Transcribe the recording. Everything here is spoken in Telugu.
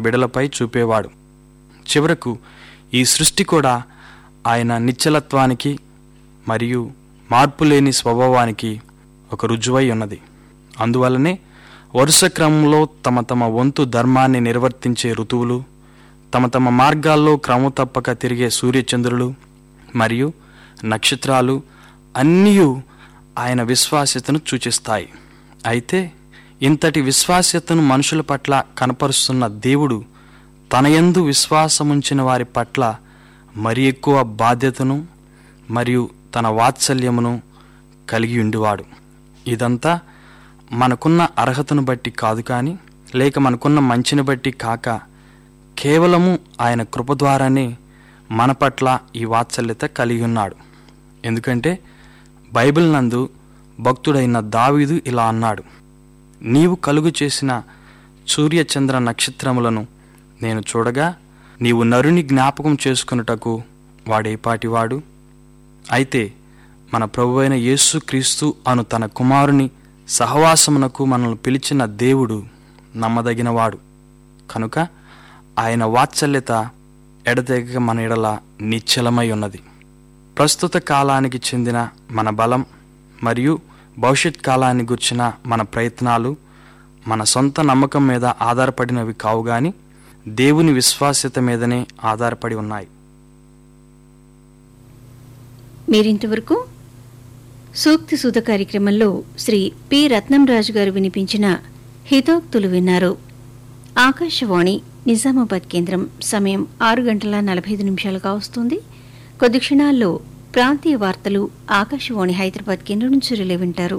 బిడలపై చూపేవాడు చివరకు ఈ సృష్టి కూడా ఆయన నిశ్చలత్వానికి మరియు మార్పులేని స్వభావానికి ఒక రుజువై ఉన్నది అందువల్లనే వరుస క్రమంలో తమ తమ వంతు ధర్మాన్ని నిర్వర్తించే ఋతువులు తమ తమ మార్గాల్లో క్రమం తప్పక తిరిగే సూర్యచంద్రులు మరియు నక్షత్రాలు అన్నీ ఆయన విశ్వాస్యతను సూచిస్తాయి అయితే ఇంతటి విశ్వాస్యతను మనుషుల పట్ల కనపరుస్తున్న దేవుడు తనయందు విశ్వాసముంచిన వారి పట్ల మరి ఎక్కువ బాధ్యతను మరియు తన వాత్సల్యమును కలిగి ఉండివాడు ఇదంతా మనకున్న అర్హతను బట్టి కాదు కానీ లేక మనకున్న మంచిని బట్టి కాక కేవలము ఆయన కృప ద్వారానే మన పట్ల ఈ వాత్సల్యత కలిగి ఉన్నాడు ఎందుకంటే బైబిల్ నందు భక్తుడైన దావీదు ఇలా అన్నాడు నీవు కలుగు చేసిన సూర్యచంద్ర నక్షత్రములను నేను చూడగా నీవు నరుని జ్ఞాపకం చేసుకున్నటకు వాడేపాటివాడు అయితే మన ప్రభువైన యేసుక్రీస్తు అను తన కుమారుని సహవాసమునకు మనల్ని పిలిచిన దేవుడు నమ్మదగినవాడు కనుక ఆయన వాత్సల్యత ఎడతెగక మన ఎడల నిశ్చలమై ఉన్నది ప్రస్తుత కాలానికి చెందిన మన బలం మరియు భవిష్యత్ కాలాన్ని గుర్చిన మన ప్రయత్నాలు మన సొంత నమ్మకం మీద ఆధారపడినవి కావు గాని దేవుని విశ్వాస్యత మీదనే ఆధారపడి ఉన్నాయి మీరింతవరకు సూక్తి సుధ కార్యక్రమంలో శ్రీ పి రత్నంరాజు గారు వినిపించిన హితోక్తులు విన్నారు ఆకాశవాణి నిజామాబాద్ కేంద్రం సమయం ఆరు గంటల నలభై ఐదు నిమిషాలుగా వస్తుంది కొద్ది క్షణాల్లో ప్రాంతీయ వార్తలు ఆకాశవాణి హైదరాబాద్ కేంద్రం నుంచి రిలే వింటారు